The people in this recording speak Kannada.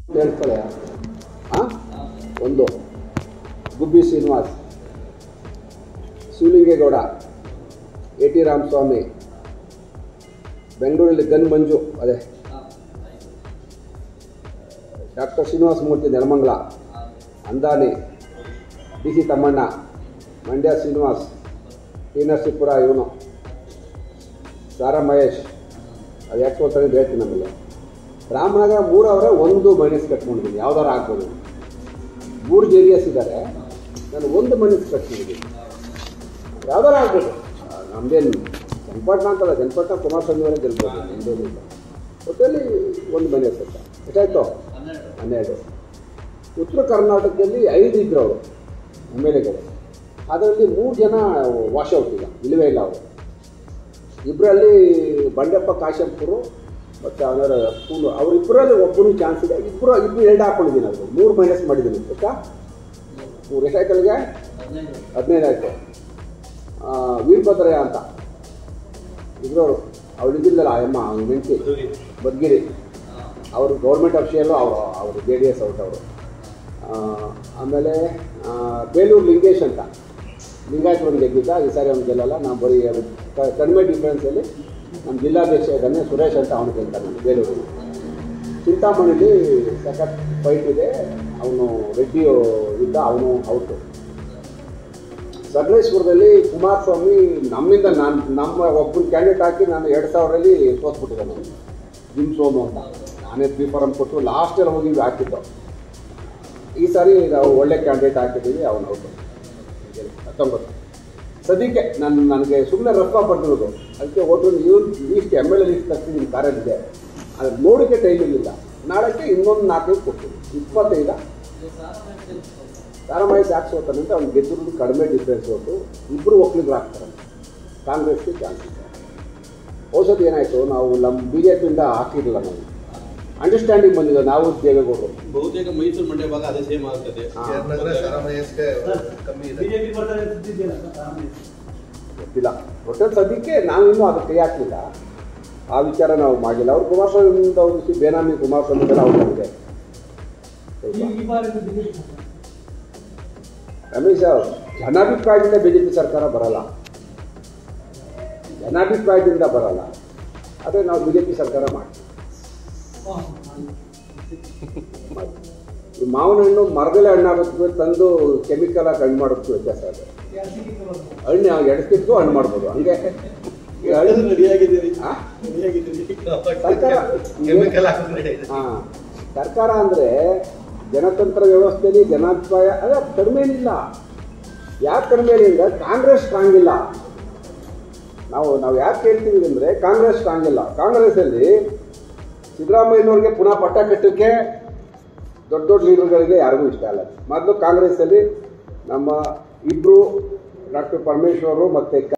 ಹೇಳ್ತಾಳೆ ಹಾಂ ಒಂದು ಗುಬ್ಬಿ ಶ್ರೀನಿವಾಸ್ ಶಿವಲಿಂಗೇಗೌಡ ಎ ಟಿ ರಾಮಸ್ವಾಮಿ ಬೆಂಗಳೂರಲ್ಲಿ ಗನ್ ಮಂಜು ಅದೇ doctor Srinivasa Murthy Nelamangala Andani D C Thammanna Mandya Srinivas T Narasipura ಇವನು ಸಾರಾ ಮಹೇಶ್ ಅದು ಯಾಕೆ ಸೋತಾರೆ ಅಂತ ಹೇಳ್ತೀನಿ ನಮಗೆ ರಾಮನಗರ ಮೂರವರ ಒಂದು ಮೈನಸ್ ಕಟ್ಕೊಂಡಿದ್ದೀನಿ ಯಾವ್ದಾರು ಆಗ್ಬೋದು ಮೂರು ಜೆ ಡಿ ಎಸ್ ಇದ್ದಾರೆ ನಾನು ಒಂದು ಮೈನಸ್ ಕಟ್ಕೊಂಡಿದ್ದೀನಿ ಯಾವ್ದಾರು ಆಗ್ಬೋದು ಆ, ನಮ್ದೇನು ಚನ್ನಪಟ್ಟಣ ಅಂತಲ್ಲ ಚನ್ನಪಟ್ಟಣ ಕುಮಾರಸ್ವಾಮಿ ಅವರೇ ಗೆಲ್ಬೋದು ನಮ್ದೇನಿಲ್ಲ ಒಟ್ಟಲ್ಲಿ ಒಂದು ಮೈನಸ್ ಅಂತ ಎಷ್ಟಾಯ್ತು ಹನ್ನೆರಡು ಉತ್ತರ ಕರ್ನಾಟಕದಲ್ಲಿ ಐದು ಇದ್ರು ಅವರು ಎಮ್ ಎಲ್ ಎಗಳು ಅದರಲ್ಲಿ ಮೂರು ಜನ ವಾಶೌಟ್ ಈಗ ಇಲ್ಲವೇ ಇಲ್ಲ ಅವರು ಇಬ್ಬರಲ್ಲಿ ಬಂಡೆಪ್ಪ ಕಾಶಂಪುರು ಮತ್ತು ಅವರ ಪೂನು ಅವರಿಬ್ಬರಲ್ಲಿ ಒಬ್ಬನಿಗೆ ಚಾನ್ಸ್ ಇದೆ ಇಬ್ಬರು ಇಬ್ಬರು ಎರಡು ಹಾಕೊಂಡಿದ್ದೀನಿ ಅದು ಮೂರು ಮೈನಸ್ ಮಾಡಿದ್ದೀನಿ ಗೊತ್ತಾ ಮೂರು ಎಷ್ಟಾಯ್ತು ಅಲ್ಲಿಗೆ ಹದಿನೈದು ಆಯಿತು ವೀರಭದ್ರಯ್ಯ ಅಂತ ಇಬ್ಬರವರು ಅವಳು ಇದ್ದಿದ್ದಲ್ಲ ಅಮ್ಮ ಅವ್ನ ಹೆಂಡತಿ ಬದ್ಗಿರಿ ಅವರು ಗೌರ್ಮೆಂಟ್ ಅಫಿಷಿಯಲ್ಲು ಅವರು ಅವರು ಜೆ ಡಿ ಎಸ್ ಔಟ್ ಅವರು ಆಮೇಲೆ ಆ, ಬೇಲೂರು ಲಿಂಗೇಶ್ ಅಂತ ಲಿಂಗಾಯತರು ಗೆದ್ದಿದ್ದ ಈ ಸಾರಿ ಅವ್ನು ಗೆಲ್ಲಲ್ಲ ನಾವು ಬರೀ ಅದು ಕ- ಕಡಿಮೆ ಡಿಫ್ರೆನ್ಸಲ್ಲಿ ನಮ್ಮ ಜಿಲ್ಲಾಧ್ಯಕ್ಷ ಇದ್ದಾನೆ ಸುರೇಶ್ ಅಂತ ಅವನು ಗೆಲ್ತಾನೆ ಬೇಲೂರು ಚಿಂತಾಮಣಿಲಿ ಸಖತ್ ಫೈಟ್ ಇದೆ ಅವನು ರೆಡ್ಡಿ ಇದ್ದ ಅವನು ಔಟು ಸಕಲೇಶ್ವರದಲ್ಲಿ ಕುಮಾರಸ್ವಾಮಿ ನಮ್ಮಿಂದ ನಾನು ನಮ್ಮ ಒಬ್ಬನ ಕ್ಯಾಂಡಿಡೇಟ್ ಹಾಕಿ ನಾನು ಎರಡು ಸಾವಿರದಲ್ಲಿ ಸೋತ್ಬಿಟ್ಟಿದ್ದೆ ನಾನು ಜಿಮ್ ಸೋಮು ಅಂತ ನಾನೇ ತ್ರೀ ಫಾರಮ್ ಕೊಟ್ಟು ಲಾಸ್ಟಲ್ಲಿ ಹೋಗಿ ಹಾಕಿದ್ದು ಈ ಸಾರಿ ನಾವು ಒಳ್ಳೆ ಕ್ಯಾಂಡಿಡೇಟ್ ಹಾಕಿದ್ದೀವಿ ಅವನು ಔಟು ಹತ್ತೊಂಬತ್ತು ಸದ್ಯಕ್ಕೆ ನಾನು ನನಗೆ ಸುಮ್ಮನೆ ರಫ್ ಬರ್ತಿರೋದು ಅದಕ್ಕೆ ಒಟ್ಟು ಇವ್ರು list M L A list ತರ್ತೀನಿ ಕಾರಲ್ಲಿದೆ ಅದು ನೋಡೋಕ್ಕೆ ಟೈಮ್ ಇರಲಿಲ್ಲ ನಾಳೆಗೆ ಇನ್ನೊಂದು ನಾಲ್ಕೈದು ಕೊಡ್ತೀನಿ ಇಪ್ಪತ್ತೈದ ತಾರಾಮಾಯಿ ಯಾಕೆ ಸೋತಾನೆ ಅಂತ ಅವ್ನು ಗೆದ್ದಿರೋದು ಕಡಿಮೆ ಡಿಫ್ರೆನ್ಸ್ ಹೊತ್ತು ಇಬ್ಬರು ಒಕ್ಕಲಿಗರು ಆಗ್ತಾರೆ ಕಾಂಗ್ರೆಸ್ಗೆ ಚಾನ್ಸ್ ಇದೆ ಔಷಧಿ ಏನಾಯಿತು ನಾವು ನಮ್ಮ ಬಿ ಜೆ ಪಿಯಿಂದ ಹಾಕಿರಲಿಲ್ಲ ನಾವು ಅಂಡರ್ಸ್ಟ್ಯಾಂಡಿಂಗ್ ಬಂದಿದೆ ನಾವು ದೇವೇಗೌಡರು ಬಹುತೇಕ ಮೈಸೂರು ಮಂಡ್ಯ ಭಾಗ ಅದೇ ಸೇಮ್ ಆಗ್ತದೆ ಹಾ. ನಗರ ಸಾರಾಮಯಸ್ಗೆ ಕಮ್ಮಿ ಇದೆ ಬಿಜೆಪಿ ಬರ್ತಾರೆ ಅಂತಿದ್ದೀಯಲ್ಲ ಸರ್, ಗೊತ್ತಿಲ್ಲ ಒಟ್ಟಲ್ಲಿ ಸದ್ಯಕ್ಕೆ ನಾವು ಇನ್ನೂ ಅದಕ್ಕೆ ಕೈ ಹಾಕಲಿಲ್ಲ ಆ ವಿಚಾರ ನಾವು ಮಾಡಿಲ್ಲ ಅವ್ರು ಕುಮಾರಸ್ವಾಮಿಯಿಂದ ಒಂದು ಬೇನಾಮಿ ಕುಮಾರಸ್ವಾಮಿ ಎಲ್ಲ ಅವ್ರು ಬಂದಿದೆ ಈ- ಈ ಬಾರಿ ಬಿಜೆಪಿ ಬರ್ತಾರೆ. ರಮೇಶ್ ಅವ್ರು ಜನಾಭಿಪ್ರಾಯದಿಂದ ಬಿ ಜೆ ಪಿ ಸರ್ಕಾರ ಬರಲ್ಲ ಜನಾಭಿಪ್ರಾಯದಿಂದ ಬರಲ್ಲ ಆದರೆ ನಾವು ಬಿ ಜೆ ಪಿ ಸರ್ಕಾರ ಮಾಡ್ತೀವಿ ಹಾ, ಈ ಮಾವಿನ ಹಣ್ಣು ಮರದಲ್ಲೇ ಹಣ್ಣಾಗುತ್ತೆ ತಂದು ಕೆಮಿಕಲ್ ಆಗಿ ಹಣ್ಣು ಮಾಡೋದಕ್ಕೂ ವ್ಯತ್ಯಾಸ ಇದೆ ಯಾರು ಸಿಕ್ಕಿತ್ತು ಬರ್ತಾರೆ. ಹಣ್ಣು ಎಡಸ್ತಿದ್ದು ಹಣ್ಣು ಮಾಡ್ಬೋದು ಹಂಗೆ ಈ ಹಣ್ಣು ರೆಡಿ ಆಗಿದ್ದೀರಿ ಆ? ರೆಡಿ ಆಗಿದ್ದೀರಿ ಸರ್ಕಾರ ಕೆಮಿಕಲ್ ಹಾಕಿದ್ರೆ ready ಇದೆ. ಹಾ ಸರ್ಕಾರ ಅಂದರೆ ಜನತಂತ್ರ ವ್ಯವಸ್ಥೆಯಲ್ಲಿ ಜನಾಭಿಪ್ರಾಯ ಅದೇ ಕಡಿಮೆ ಏನಿಲ್ಲ ಯಾಕೆ ಕಡಿಮೆ ಇಲ್ಲ ಕಾಂಗ್ರೆಸ್ ಸ್ಟ್ರಾಂಗ್ ಇಲ್ಲ ನಾವು ನಾವು ಯಾಕೆ ಹೇಳ್ತೀವಿ ಅಂದರೆ ಕಾಂಗ್ರೆಸ್ ಸ್ಟ್ರಾಂಗ್ ಇಲ್ಲ ಕಾಂಗ್ರೆಸ್ಸಲ್ಲಿ ಸಿದ್ದರಾಮಯ್ಯನವ್ರಿಗೆ ಪುನಃ ಪಟ್ಟ ಕಟ್ಟಕ್ಕೆ ದೊಡ್ಡ ದೊಡ್ಡ ಲೀಡರ್ಗಳಿಗೆ ಯಾರಿಗೂ ಇಷ್ಟ ಇಲ್ಲ ಮೊದಲು ಕಾಂಗ್ರೆಸ್ಸಲ್ಲಿ ನಮ್ಮ ಇಬ್ಬರು ಡಾಕ್ಟರ್ ಪರಮೇಶ್ವರು ಮತ್ತು